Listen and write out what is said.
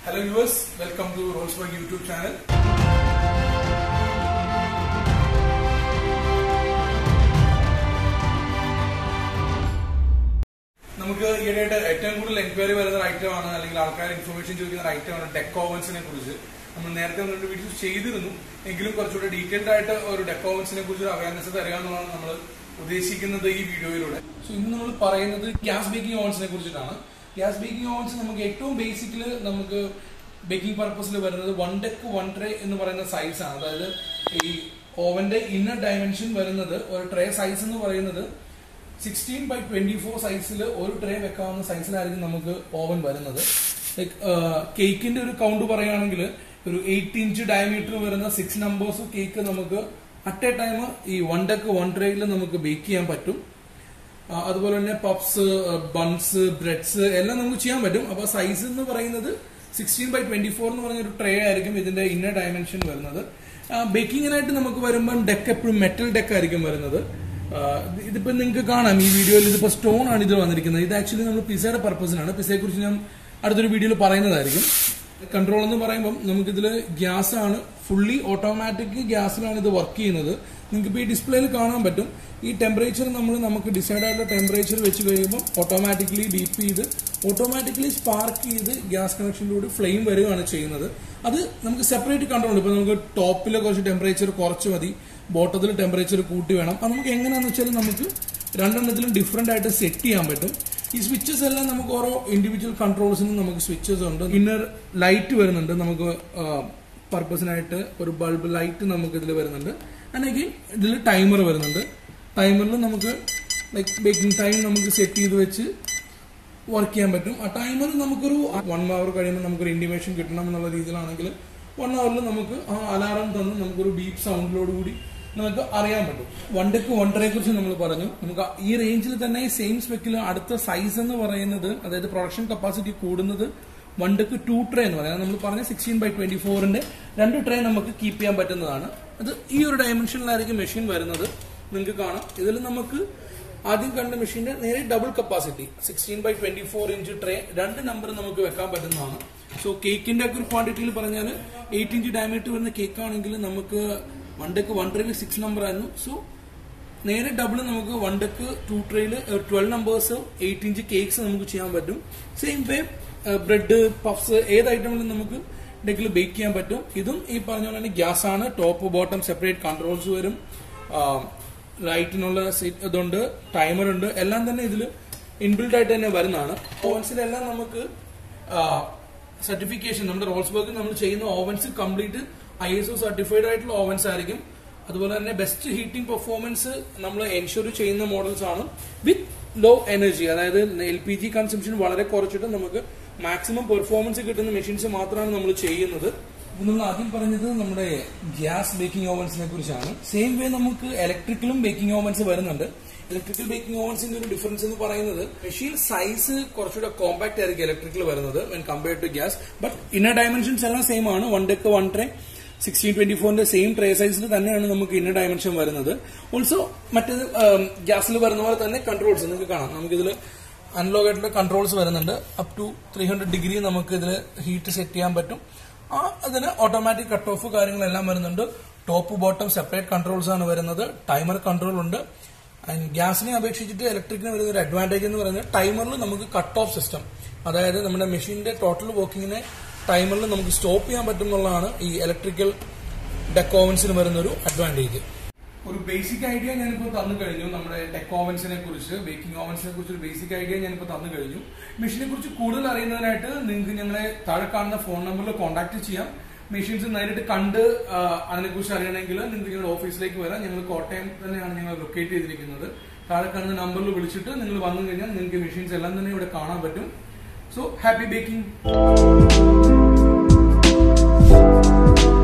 hello yours welcome to Rollsberg YouTube channel നമുക്ക് ഈയിടെയായിട്ട് ഏറ്റവും കൂടുതൽ എൻക്വയറി വരുന്ന ഒരു ഐറ്റം ആണ് അല്ലെങ്കിൽ ആൾക്കാർ ഇൻഫർമേഷൻ ചോദിക്കുന്ന ഒരു ഐറ്റം ആണ് ടെക് ഓവൻസിനെ കുറിച്ച് നമ്മൾ നേരത്തെ ഒന്ന് രണ്ട് വീഡിയോസ് ചെയ്തിരുന്നു എങ്കിലും കുറച്ചുകൂടെ ഡീറ്റെയിൽഡ് ആയിട്ട് ഒരു ടെക് ഓവൻസിനെ കുറിച്ച് ഒരു അവയർനെസ് തരിക എന്നുള്ളതാണ് നമ്മൾ ഉദ്ദേശിക്കുന്നത് ഈ വീഡിയോയിലൂടെ സോ ഇന്ന് നമ്മൾ പറയുന്നത് ഗ്യാസ് ബേക്കിംഗ് ഓവൻസിനെ കുറിച്ചിട്ടാണ് ഗ്യാസ് ബേക്കിംഗ് ഓവൻസ് നമുക്ക് ഏറ്റവും ബേസിക്കല് നമുക്ക് ബേക്കിംഗ് പർപ്പസിൽ വരുന്നത് വൺ ഡെക്ക് വൺ ട്രേ എന്ന് പറയുന്ന സൈസ് ആണ് അതായത് ഈ ഓവന്റെ ഇന്നർ ഡയമെൻഷൻ വരുന്നത് ഒരു ട്രേ സൈസ് എന്ന് പറയുന്നത് സിക്സ്റ്റീൻ ബൈ ട്വന്റി ഫോർ സൈസിൽ ഒരു ട്രേ വെക്കാവുന്ന സൈസിലായിരിക്കും നമുക്ക് ഓവൻ വരുന്നത് ലൈക്ക് കേക്കിന്റെ ഒരു കൗണ്ട് പറയുകയാണെങ്കിൽ ഒരു എയ്റ്റ് ഇഞ്ച് ഡയമീറ്റർ വരുന്ന സിക്സ് നമ്പേഴ്സ് കേക്ക് നമുക്ക് അറ്റ് എ ടൈം ഈ വൺ ഡെക്ക് വൺ ട്രേയിൽ നമുക്ക് ബേക്ക് ചെയ്യാൻ പറ്റും ആ, അതുപോലെ തന്നെ പപ്സ് ബൺസ് ബ്രെഡ്സ് എല്ലാം നമുക്ക് ചെയ്യാൻ പറ്റും അപ്പൊ സൈസ് എന്ന് പറയുന്നത് സിക്സ്റ്റീൻ ബൈ ട്വന്റി ഫോർ എന്ന് പറഞ്ഞ ഒരു ട്രേ ആയിരിക്കും ഇതിന്റെ ഇന്നർ ഡയമെൻഷൻ വരുന്നത് ബേക്കിങ്ങിനായിട്ട് നമുക്ക് വരുമ്പോൾ ഡെക്ക് എപ്പോഴും മെറ്റൽ ഡെക്ക് ആയിരിക്കും വരുന്നത് ആ, ഇത് ഇതിപ്പോ നിങ്ങൾക്ക് കാണാം ഈ വീഡിയോയിൽ ഇതിപ്പോ സ്റ്റോൺ ആണ് ഇത് വന്നിരിക്കുന്നത് ഇത് ആക്ച്വലി നമ്മൾ പിസയുടെ പർപ്പസിനാണ് പിസയെ കുറിച്ച് ഞാൻ അടുത്തൊരു വീഡിയോയിൽ പറയുന്നതായിരിക്കും കൺട്രോൾ എന്ന് പറയുമ്പോൾ നമുക്കിതിൽ ഗ്യാസ് ആണ് ഫുള്ളി ഓട്ടോമാറ്റിക് ഗ്യാസിലാണ് ഇത് വർക്ക് ചെയ്യുന്നത് നിങ്ങൾക്ക് ഇപ്പോൾ ഈ ഡിസ്പ്ലേയിൽ കാണാൻ പറ്റും ഈ ടെമ്പറേച്ചർ നമ്മൾ നമുക്ക് ഡിസൈഡ് ആയിട്ടുള്ള ടെമ്പറേച്ചർ വെച്ച് കഴിയുമ്പോൾ ഓട്ടോമാറ്റിക്കലി ഡീപ്പ് ചെയ്ത് ഓട്ടോമാറ്റിക്കലി സ്പാർക്ക് ചെയ്ത് ഗ്യാസ് കണക്ഷനിലൂടെ ഫ്ലെയിം വരികയാണ് ചെയ്യുന്നത് അത് നമുക്ക് സെപ്പറേറ്റ് കൺട്രോൾ ഇപ്പോൾ നമുക്ക് ടോപ്പിൽ കുറച്ച് ടെമ്പറേച്ചർ കുറച്ച് മതി ബോട്ടത്തിൽ ടെമ്പറേച്ചർ കൂട്ടി വേണം അത് നമുക്ക് എങ്ങനെയാണെന്ന് വെച്ചാൽ നമുക്ക് രണ്ടെണ്ണത്തിലും ഡിഫറെന്റ് ആയിട്ട് സെറ്റ് ചെയ്യാൻ പറ്റും ഈ സ്വിച്ചസ് എല്ലാം നമുക്ക് ഓരോ ഇൻഡിവിജ്വൽ കൺട്രോൾസിനും നമുക്ക് സ്വിച്ചസ് ഉണ്ട് ഇന്നർ ലൈറ്റ് വരുന്നുണ്ട് നമുക്ക് പർപ്പസിനായിട്ട് ഒരു ബൾബ് ലൈറ്റ് നമുക്ക് ഇതിൽ വരുന്നുണ്ട് അല്ലെങ്കിൽ ഇതിൽ ടൈമർ വരുന്നുണ്ട് ടൈമറിൽ നമുക്ക് ലൈക്ക് ബേക്കിംഗ് ടൈം നമുക്ക് സെറ്റ് ചെയ്ത് വെച്ച് വർക്ക് ചെയ്യാൻ പറ്റും ആ ടൈമർ നമുക്കൊരു വൺ അവർ കഴിയുമ്പോൾ നമുക്കൊരു ഇന്റിമേഷൻ കിട്ടണം എന്നുള്ള രീതിയിലാണെങ്കിൽ വൺ അവറിൽ നമുക്ക് ആ അലാറം തന്ന് നമുക്കൊരു ബീപ്പ് സൗണ്ടിലോട് കൂടി നമുക്ക് അറിയാൻ പറ്റും വൺ ഡെക്ക് വൺ ട്രേ കുറിച്ച് നമ്മൾ പറഞ്ഞു നമുക്ക് ഈ റേഞ്ചിൽ തന്നെ സെയിം സ്പെക്കിൽ അടുത്ത സൈസ് എന്ന് പറയുന്നത് അതായത് പ്രൊഡക്ഷൻ കപ്പാസിറ്റി കൂടുന്നത് വൺ ഡെക്ക് ടു ട്രേ എന്ന് പറയുന്നത് നമ്മൾ പറഞ്ഞ സിക്സ്റ്റീൻ ബൈ ട്വന്റി ഫോറിന്റെ രണ്ട് ട്രേ നമുക്ക് കീപ്പ് ചെയ്യാൻ പറ്റുന്നതാണ് അത് ഈ ഒരു ഡയമെൻഷനിലായിരിക്കും മെഷീൻ വരുന്നത് നിങ്ങൾക്ക് കാണാം ഇതിൽ നമുക്ക് ആദ്യം കണ്ട മെഷീന്റെ നേരെ double capacity sixteen by twenty four inch tray രണ്ട് നമ്പർ നമുക്ക് വെക്കാൻ പറ്റുന്നതാണ് സോ കേക്കിന്റെ ഒക്കെ ഒരു ക്വാണ്ടിറ്റിയിൽ പറഞ്ഞാൽ എയ്റ്റ് ഇഞ്ച് ഡയമീറ്റർ വരുന്ന കേക്ക് ആണെങ്കിൽ നമുക്ക് വൺ ഡെക്ക് വൺ ട്രേയിൽ സിക്സ് നമ്പർ ആയിരുന്നു സോ നേരെ ഡബിൾ നമുക്ക് വൺ ഡെക്ക് ടു ട്രേയിൽ twelve numbers eight inch cakes നമുക്ക് ചെയ്യാൻ പറ്റും സെയിം വേ ബ്രെഡ് പഫ്സ് ഏത് ഐറ്റമിലും നമുക്ക് ഡെക്കിൽ ബേക്ക് ചെയ്യാൻ പറ്റും ഇതും ഈ പറഞ്ഞ പോലെ തന്നെ ഗ്യാസ് ആണ് ടോപ്പ് ബോട്ടം സെപ്പറേറ്റ് കൺട്രോൾസ് വരും ലൈറ്റിനുള്ള സീറ്റ് ഇതുണ്ട് ടൈമർ ഉണ്ട് എല്ലാം തന്നെ ഇതിൽ ഇൻബിൽഡ് ആയിട്ട് തന്നെ വരുന്നതാണ് ഓവൻസിലെല്ലാം നമുക്ക് സർട്ടിഫിക്കേഷൻ നമ്മുടെ റോൾസ്ബർഗ് നമ്മൾ ചെയ്യുന്ന ovens complete I S O certified ആയിട്ടുള്ള ഓവൻസ് ആയിരിക്കും അതുപോലെ തന്നെ ബെസ്റ്റ് ഹീറ്റിംഗ് പെർഫോമൻസ് നമ്മൾ എൻഷുർ ചെയ്യുന്ന മോഡൽസ് ആണ് വിത്ത് ലോ എനർജി അതായത് എൽ പി ജി കൺസംഷൻ വളരെ കുറച്ചിട്ട് നമുക്ക് മാക്സിമം പെർഫോമൻസ് കിട്ടുന്ന മെഷീൻസ് മാത്രമാണ് നമ്മൾ ചെയ്യുന്നത് ഇപ്പൊ നമ്മൾ ആദ്യം പറഞ്ഞത് നമ്മുടെ ഗ്യാസ് ബേക്കിംഗ് ഓവൻസിനെ കുറിച്ചാണ് സെയിം വേ നമുക്ക് ഇലക്ട്രിക്കലും ബേക്കിംഗ് ഓവൻസ് വരുന്നുണ്ട് ഇലക്ട്രിക്കൽ ബേക്കിംഗ് ഓവൻസിന്റെ ഒരു ഡിഫറൻസ് എന്ന് പറയുന്നത് മെഷീൻ സൈസ് കുറച്ചുകൂടെ കോമ്പാക്ട് ആയിരിക്കും ഇലക്ട്രിക്കൽ വരുന്നത് when compare to gas but inner dimensions എല്ലാം സെയിം ആണ് one deck one tray sixteen twenty ഫോറിന്റെ സെയിം ട്രേ സൈസിൽ തന്നെയാണ് നമുക്ക് ഇന്നർ ഡയമെൻഷൻ വരുന്നത് ഓൾസോ മറ്റേത് ഗ്യാസിൽ വരുന്ന പോലെ തന്നെ കൺട്രോൾസ് നിങ്ങൾക്ക് കാണാം നമുക്കിതിൽ അനലോഗ് ആയിട്ടുള്ള കൺട്രോൾസ് വരുന്നുണ്ട് up to three hundred degree നമുക്ക് ഇതിൽ ഹീറ്റ് സെറ്റ് ചെയ്യാൻ പറ്റും ആ അതിന് ഓട്ടോമാറ്റിക് കട്ട് ഓഫ് കാര്യങ്ങളെല്ലാം വരുന്നുണ്ട് ടോപ്പ് ബോട്ടം സെപ്പറേറ്റ് കൺട്രോൾസ് ആണ് വരുന്നത് ടൈമർ കൺട്രോൾ ഉണ്ട് ആൻഡ് ഗ്യാസിനെ അപേക്ഷിച്ചിട്ട് ഇലക്ട്രിക്കിന് വരുന്ന ഒരു അഡ്വാൻറ്റേജ് എന്ന് പറയുന്നത് ടൈമറിൽ നമുക്ക് കട്ട് ഓഫ് സിസ്റ്റം അതായത് നമ്മുടെ മെഷീന്റെ ടോട്ടൽ വർക്കിങ്ങിനെ ടൈമറിൽ നമുക്ക് സ്റ്റോപ്പ് ചെയ്യാൻ പറ്റും എന്നുള്ളതാണ് ഈ ഇലക്ട്രിക്കൽ ഡെക്ക് ഓവൻസിന് വരുന്ന ഒരു അഡ്വാൻറ്റേജ് ഒരു ബേസിക് ഐഡിയ ഞാനിപ്പോൾ തന്നു കഴിഞ്ഞു നമ്മുടെ ടെക് ഓവൻസിനെ കുറിച്ച് ബേക്കിംഗ് ഓവൻസിനെ കുറിച്ച് ഒരു ബേസിക് ഐഡിയ ഞാനിപ്പോൾ തന്നു കഴിഞ്ഞു മെഷീനെ കുറിച്ച് കൂടുതൽ അറിയുന്നതിനായിട്ട് നിങ്ങൾക്ക് ഞങ്ങളെ താഴെ കാണുന്ന ഫോൺ നമ്പറിൽ കോൺടാക്ട് ചെയ്യാം മെഷീൻസ് നേരിട്ട് കണ്ട് ആ, അതിനെക്കുറിച്ച് അറിയണമെങ്കിൽ നിങ്ങൾക്ക് ഞങ്ങളുടെ ഓഫീസിലേക്ക് വരാം ഞങ്ങൾ കോട്ടയം തന്നെയാണ് ഞങ്ങൾ ലൊക്കേറ്റ് ചെയ്തിരിക്കുന്നത് താഴെ കാണുന്ന നമ്പറിൽ വിളിച്ചിട്ട് നിങ്ങൾ വന്നു കഴിഞ്ഞാൽ നിങ്ങൾക്ക് മെഷീൻസ് എല്ലാം തന്നെ ഇവിടെ കാണാൻ പറ്റും സോ ഹാപ്പി ബേക്കിംഗ്